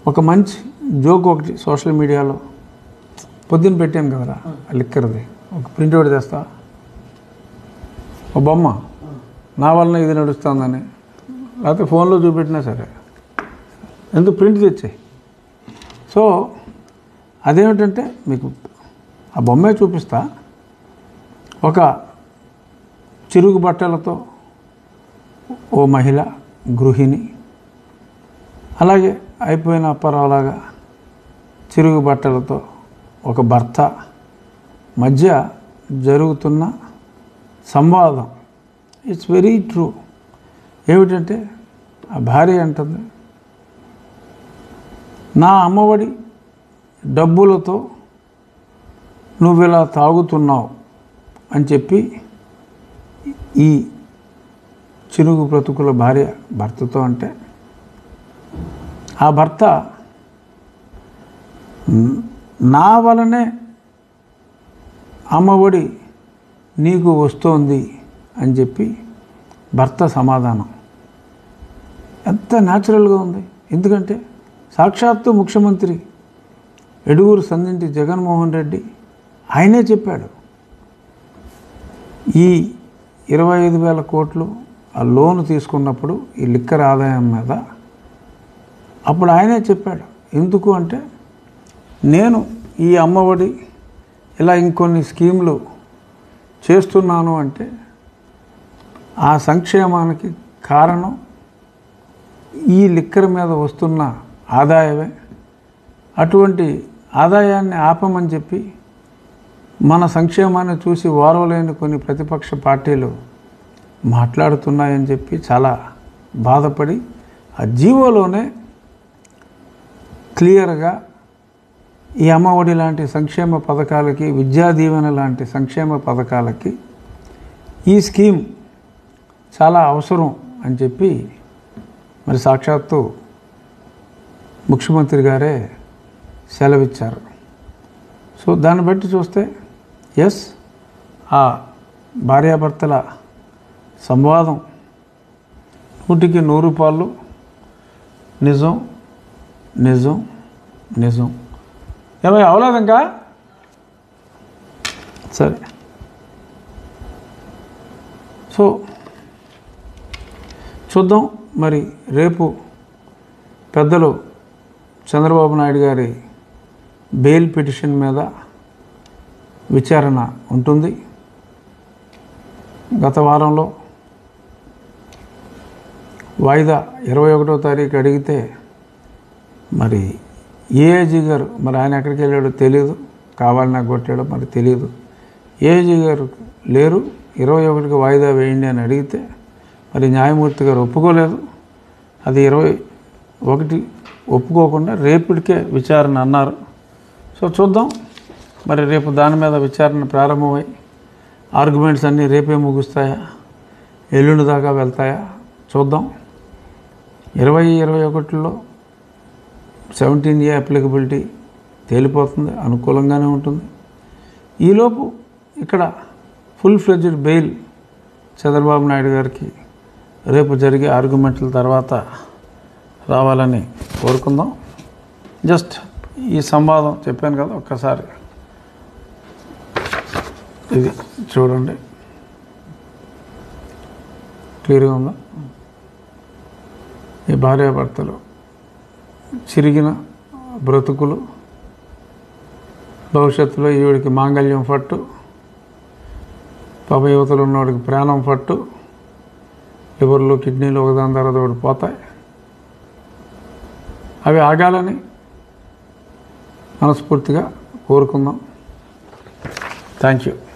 ఒక మంచి జోక్ ఒకటి సోషల్ మీడియాలో పొద్దున్న పెట్టాను కదరా ఆ లిక్కర్ది ఒక ప్రింట్ అవుట్ తెస్తా ఒక బొమ్మ నా వలన ఇది నడుస్తుందని లేకపోతే ఫోన్లో చూపెట్టినా సరే ఎందుకు ప్రింట్ తెచ్చాయి సో అదేమిటంటే మీకు ఆ బొమ్మే చూపిస్తా ఒక చిరుగు బట్టలతో ఓ మహిళ గృహిణి అలాగే అయిపోయిన అప్పారావులాగా చిరుగు బట్టలతో ఒక భర్త మధ్య జరుగుతున్న సంవాదం ఇట్స్ వెరీ ట్రూ ఏమిటంటే ఆ భార్య అంటుంది నా అమ్మఒడి డబ్బులతో నువ్వు ఇలా తాగుతున్నావు అని చెప్పి ఈ చిరుగు బ్రతుకుల భార్య భర్తతో అంటే ఆ భర్త "న్- నా వలనే అమ్మఒడి నీకు వస్తోంది అని చెప్పి భర్త సమాధానం ఎంత న్యాచురల్గా ఉంది ఎందుకంటే సాక్షాత్తు ముఖ్యమంత్రి ఎడుగురు సందింటి జగన్మోహన్ రెడ్డి ఆయనే చెప్పాడు ఈ ఇరవై ఐదు వేల కోట్లు ఆ లోను తీసుకున్నప్పుడు ఈ లిక్కర్ ఆదాయం మీద అప్పుడు ఆయనే చెప్పాడు ఎందుకు అంటే నేను ఈ అమ్మఒడి ఇలా ఇంకొన్ని స్కీములు చేస్తున్నాను అంటే ఆ సంక్షేమానికి కారణం ఈ లిక్కర్ మీద వస్తున్న ఆదాయమే అటువంటి ఆదాయాన్ని ఆపమని చెప్పి మన సంక్షేమాన్ని చూసి ఓర్వలేని కొన్ని ప్రతిపక్ష పార్టీలు మాట్లాడుతున్నాయని చెప్పి చాలా బాధపడి ఆ జీవోలోనే క్లియర్గా ఈ అమ్మఒడి లాంటి సంక్షేమ పథకాలకి విద్యా దీవెన లాంటి సంక్షేమ పథకాలకి ఈ స్కీమ్ చాలా అవసరం అని చెప్పి మరి సాక్షాత్తు ముఖ్యమంత్రి గారే సెలవిచ్చారు సో దాన్ని బట్టి చూస్తే ఎస్ ఆ భార్యాభర్తల సంవాదం నూటికి నూరు పాళ్ళు నిజం నిజం నిజం ఏమై అవలేదు ఇంకా సరే సో చూద్దాం మరి రేపు పెద్దలు చంద్రబాబు నాయుడు గారి బెయిల్ పిటిషన్ మీద విచారణ ఉంటుంది గత వారంలో వాయిదా ఇరవై ఒకటో తారీఖు అడిగితే మరి ఏఏజీ గారు మరి ఆయన ఎక్కడికి వెళ్ళాడో తెలియదు కావాలని కొట్టాడో మరి తెలియదు ఏఏజీ గారు లేరు ఇరవై ఒకటికి వాయిదా వేయండి అని అడిగితే మరి న్యాయమూర్తి గారు ఒప్పుకోలేదు అది ఇరవై ఒకటి ఒప్పుకోకుండా రేపటికే విచారణ అన్నారు సో చూద్దాం మరి రేపు దాని మీద విచారణ ప్రారంభమై ఆర్గ్యుమెంట్స్ అన్నీ రేపే ముగుస్తాయా ఎల్లుండి దాకా వెళ్తాయా చూద్దాం ఇరవై ఇరవై ఒకటిలో సెవెంటీన్ ఏ అప్లికబిలిటీ తేలిపోతుంది అనుకూలంగానే ఉంటుంది ఈలోపు ఇక్కడ full fledged bail Chandrababu Naidu గారికి రేపు జరిగే ఆర్గ్యుమెంట్ల తర్వాత రావాలని కోరుకుందాం జస్ట్ ఈ సంవాదం చెప్పాను కదా ఒక్కసారి ఇది చూడండి క్లియర్గా ఉందా ఈ భార్యాభర్తలు చిరిగిన బ్రతుకులు భవిష్యత్తులో ఈవిడికి మాంగళ్యం పట్టు పాప యువతలు ఉన్నవాడికి ప్రాణం పట్టు లివర్లు కిడ్నీలు ఒకదాని తర్వాత ఒకటి పోతాయి అవి ఆగాలని మనస్ఫూర్తిగా కోరుకుందాం థ్యాంక్ యూ